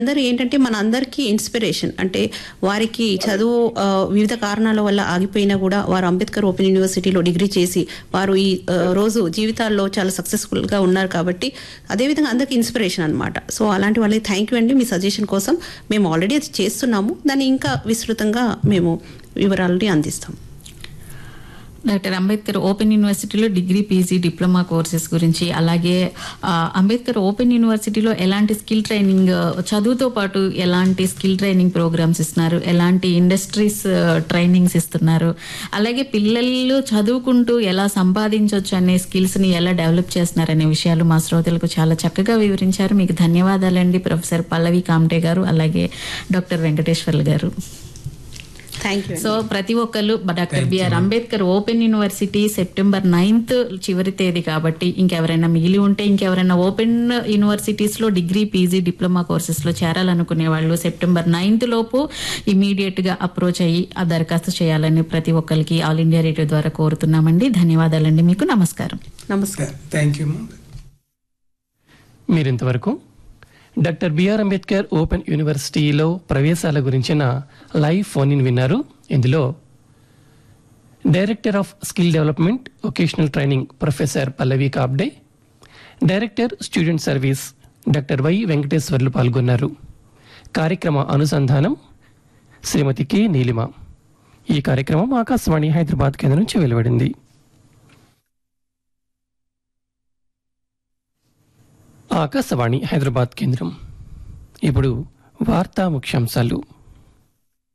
అందరూ ఏంటంటే మన అందరికీ ఇన్స్పిరేషన్ అంటే వారికి చదువు ఆ, వివిధ కారణాల వల్ల ఆగిపోయినా కూడా వారు అంబేద్కర్ ఓపెన్ యూనివర్సిటీలో డిగ్రీ చేసి వారు ఈ ఆ, రోజు జీవితాల్లో చాలా సక్సెస్ఫుల్ గా ఉన్నారు కాబట్టి అదేవిధంగా అందరికి ఇన్స్పిరేషన్ అన్నమాట సో అలాంటి వాళ్ళకి థ్యాంక్ యూ అండి మీ సజెషన్ కోసం మేము ఆల్రెడీ అది చేస్తున్నాము దాన్ని ఇంకా విస్తృతంగా మేము వివరాలని అందిస్తాం డాక్టర్ అంబేద్కర్ ఓపెన్ యూనివర్సిటీలో డిగ్రీ పీజీ డిప్లొమా కోర్సెస్ గురించి అలాగే ఆ, అంబేద్కర్ ఓపెన్ యూనివర్సిటీలో ఎలాంటి స్కిల్ ట్రైనింగ్ చదువుతో పాటు ఎలాంటి స్కిల్ ట్రైనింగ్ ప్రోగ్రామ్స్ ఇస్తున్నారు ఎలాంటి ఇండస్ట్రీస్ ట్రైనింగ్స్ ఇస్తున్నారు అలాగే పిల్లలు చదువుకుంటూ ఎలా సంపాదించవచ్చు అనే స్కిల్స్ ని ఎలా డెవలప్ చేస్తున్నారు అనే విషయాలు మా శ్రోతలకు చాలా చక్కగా వివరించారు మీకు ధన్యవాదాలండి ప్రొఫెసర్ పల్లవి కామ్టే గారు అలాగే డాక్టర్ వెంకటేశ్వర్లు గారు థ్యాంక్ యూ సో ప్రతి ఒక్కరు doctor BR Ambedkar open university September ninth చివరి తేదీ కాబట్టి ఇంకెవరైనా మిగిలి ఉంటే ఇంకెవరైనా ఓపెన్ యూనివర్సిటీస్ లో డిగ్రీ పీజీ డిప్లొమా కోర్సెస్ లో చేరాలనుకునే వాళ్ళు సెప్టెంబర్ నైన్త్ లోపు ఇమీడియట్ గా అప్రోచ్ అయ్యి ఆ దరఖాస్తు చేయాలని ప్రతి ఒక్కరికి ఆల్ ఇండియా రేడియో ద్వారా కోరుతున్నామండి ధన్యవాదాలండి మీకు నమస్కారం నమస్కారం థ్యాంక్ యూ మీరింతవరకు డాక్టర్ బిఆర్ అంబేద్కర్ ఓపెన్ యూనివర్సిటీలో ప్రవేశాల గురించిన లైవ్ ఫోన్ ఇన్ విన్నారు ఇందులో director of skill development vocational training professor Pallavi Kabde director student service doctor Y Venkateswarlu పాల్గొన్నారు కార్యక్రమ అనుసంధానం శ్రీమతి కె నీలిమ ఈ కార్యక్రమం ఆకాశవాణి హైదరాబాద్ కేంద్రం నుంచి వెలువడింది ఆకాశవాణి హైదరాబాద్ కేంద్రం ఇప్పుడు వార్తా ముఖ్యాంశాలు